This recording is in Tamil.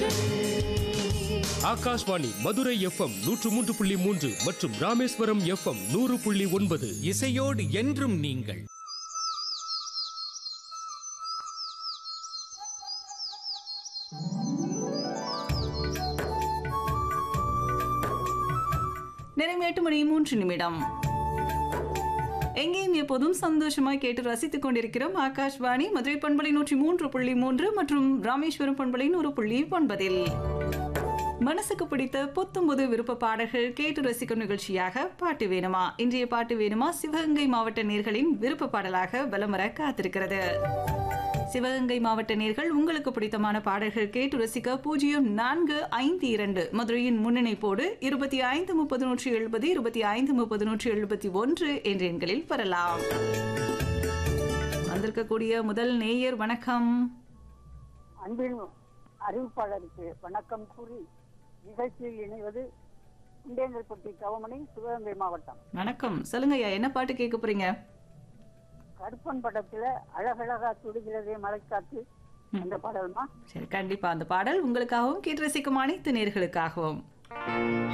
ஆகாஷ்வாணி மதுரை எஃப்எம் நூற்று மூன்று புள்ளி மூன்று மற்றும் ராமேஸ்வரம் எஃப்எம் நூறு புள்ளி ஒன்பது இசையோடு என்றும் நீங்கள் நேரம் எட்டு மணி மூன்று நிமிடம் எங்கேயும் எப்போதும் சந்தோஷமாய் கேட்டு ரசித்துக் கொண்டிருக்கிறோம் ஆகாஷ்வாணி மதுரை பண்பலை நூற்றி மூன்று புள்ளி மூன்று மற்றும் ராமேஸ்வரம் பண்பலை நூறு புள்ளி ஒன்பதில் மனசுக்கு பிடித்த புத்தம்புது விருப்ப பாடல்கள் கேட்டு ரசிக்கும் நிகழ்ச்சியாக பாட்டு வேணுமா இன்றைய பாட்டு வேணுமா சிவகங்கை மாவட்ட நேர்களின் விருப்ப பாடலாக வலம் வர காத்திருக்கிறது சிவகங்கை மாவட்ட நேர்கள் உங்களுக்கு பிடித்தமான பாடல்கள் கேட்டு ரசிக்க பூஜ்ஜியம் நான்கு ஐந்து இரண்டு மதுரையின் முன்னிணைப்போடு இருபத்தி ஐந்து முப்பது நூற்றி எழுபது இருபத்தி ஐந்து முப்பது நூற்றி எழுபத்தி ஒன்று என்ற எண்களில் வரலாம் வந்திருக்கக்கூடிய முதல் நேயர் வணக்கம் அன்பின் அறிவிப்பாளருக்கு வணக்கம் கூறி நிகழ்ச்சியில் இணைவது குண்டேங்கல்பட்டி கவமணி சிவகங்கை மாவட்டம் வணக்கம் சொல்லுங்க ஐயா என்ன பாட்டு கேட்க போறீங்க கருப்பன் படத்துல அழகழகா துடிக்கிறதே மலைக்காத்து அந்த பாடல்மா சரி கண்டிப்பா அந்த பாடல் உங்களுக்காகவும் கேட்டு ரசிக்கும் அனைத்து நேர்களுக்காகவும்